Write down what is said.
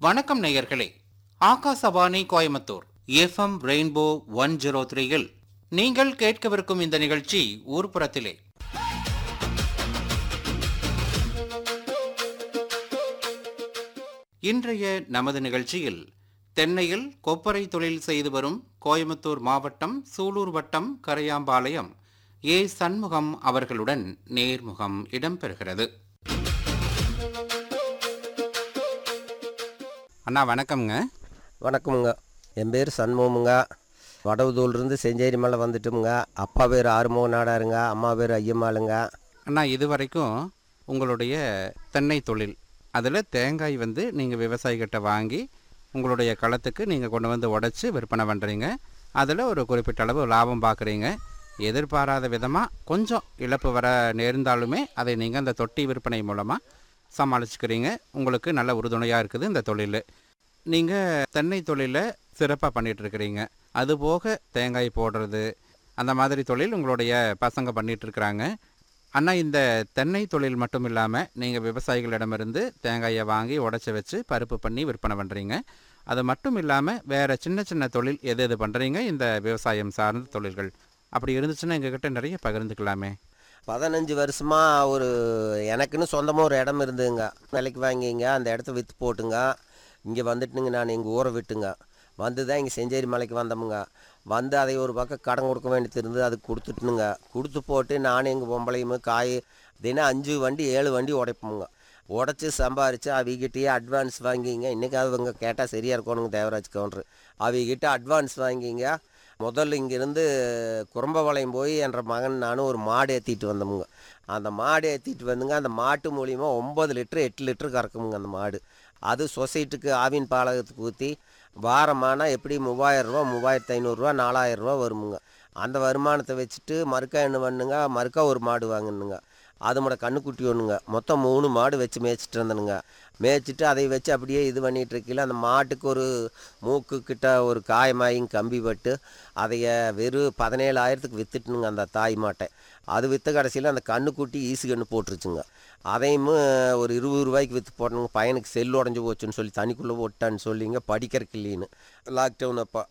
வணக்கம் நேயர்களே Akashvani Coimbatore FM rainbow one zero த்ரீயில் நீங்கள் கேட்கவிருக்கும் இந்த நிகழ்ச்சி ஊர்ப்புறத்திலே இன்றைய நமது நிகழ்ச்சியில் தென்னையில் கொப்பரை தொழில் செய்து வரும் கோயம்புத்தூர் மாவட்டம் சூலூர் வட்டம் கரையாம்பாளையம் ஏ சண்முகம் அவர்களுடன் நேர்முகம் இடம்பெறுகிறது அண்ணா வணக்கம்ங்க வணக்கமுங்க என் பேர் சண்முகமுங்க வடவுதூர்லேருந்து செஞ்சேரி மேலே வந்துட்டோமுங்க அப்பா பேர் ஆறுமுக நாடாருங்க அம்மா பேர் ஐயம்மாளுங்க அண்ணா இது வரைக்கும் உங்களுடைய தென்னை தொழில் அதில் தேங்காய் வந்து நீங்கள் விவசாயிகிட்ட வாங்கி உங்களுடைய களத்துக்கு நீங்கள் கொண்டு வந்து உடைச்சி விற்பனை பண்ணுறீங்க அதில் ஒரு குறிப்பிட்ட அளவு லாபம் பார்க்குறீங்க எதிர்பாராத விதமாக கொஞ்சம் இழப்பு வர நேர்ந்தாலுமே அதை நீங்கள் அந்த தொட்டி விற்பனை மூலமாக சமாளிச்சுக்கிறீங்க உங்களுக்கு நல்ல உறுதுணையாக இருக்குது இந்த தொழில் நீங்கள் தென்னை தொழிலை சிறப்பாக பண்ணிகிட்ருக்கிறீங்க அதுபோக தேங்காய் போடுறது அந்த மாதிரி தொழில் உங்களுடைய பசங்க பண்ணிட்டு இருக்கிறாங்க அண்ணா இந்த தென்னை தொழில் மட்டும் இல்லாமல் நீங்கள் விவசாயிகளிடமிருந்து தேங்காயை வாங்கி உடச்சி வச்சு பருப்பு பண்ணி விற்பனை பண்ணுறீங்க அது மட்டும் இல்லாமல் வேறு சின்ன சின்ன தொழில் எது எது பண்ணுறீங்க இந்த விவசாயம் சார்ந்த தொழில்கள் அப்படி இருந்துச்சுன்னா எங்ககிட்ட நிறைய பகிர்ந்துக்கலாமே பதினஞ்சு வருஷமாக ஒரு எனக்குன்னு சொந்தமாக ஒரு இடம் இருந்துங்க விலைக்கு வாங்கிங்க அந்த இடத்த விற்று போட்டுங்க இங்கே வந்துட்டுங்க நான் எங்கள் ஊரை விட்டுங்க வந்து தான் இங்கே செஞ்சேரி மலைக்கு வந்தோமுங்க வந்து அதை ஒரு பக்கம் கடன் கொடுக்க வேண்டியது இருந்து அதுக்கு கொடுத்துட்டுனுங்க கொடுத்து போட்டு நானும் எங்கள் பொம்பளையும் காய் தினம் அஞ்சு வண்டி ஏழு வண்டி உடைப்போமுங்க உடச்சி சம்பாரித்து அவங்ககிட்டயே அட்வான்ஸ் வாங்கிங்க இன்றைக்கி அவங்க கேட்டால் சரியாக இருக்கணுங்க தேவராஜ் கவுண்டர் அவங்ககிட்ட அட்வான்ஸ் வாங்கிங்க முதல்ல இங்கேருந்து குறும்பபாளையம் போய் என்ற மகன் நானும் ஒரு மாடு ஏற்றிட்டு வந்தோமுங்க அந்த மாடு ஏற்றிட்டு வந்துங்க அந்த மாட்டு மூலியமா ஒம்பது லிட்டரு எட்டு லிட்டரு கறக்குமுங்க அந்த மாடு அது சொசைட்டிக்கு ஆவின் பாலகத்துக்கு ஊற்றி வாரமானா எப்படி மூவாயிரரூவா மூவாயிரத்து ஐநூறுரூவா நாலாயிரரூவா வருமுங்க அந்த வருமானத்தை வச்சுட்டு மறுக்கா என்ன பண்ணுங்க மறுக்கா ஒரு மாடு வாங்கணுங்க அது மட்டும் கண்ணுக்குட்டி ஒன்றுங்க மொத்தம் மூணு மாடு வச்சு மேய்ச்சிட்டு இருந்தனுங்க மேய்ச்சிட்டு அதை வச்சு அப்படியே இது பண்ணிகிட்டு இருக்கையில் அந்த மாட்டுக்கு ஒரு மூக்கு கிட்ட ஒரு காயமாயும் கம்பி பட்டு அதைய வெறும் பதினேழாயிரத்துக்கு விற்றுட்டுனுங்க அந்த தாய் மாட்டை அது விற்ற கடைசியில் அந்த கண்ணுக்குட்டி ஈசு கன்று போட்டுருச்சுங்க அதையும் ஒரு இருபது ரூபாய்க்கு விற்று போட்டணுங்க பையனுக்கு செல் உடஞ்சி போச்சுன்னு சொல்லி தனிக்குள்ளே போட்டான்னு சொல்லிங்க படிக்கிறக்கு இல்லைன்னு லாக்டவுன் அப்போ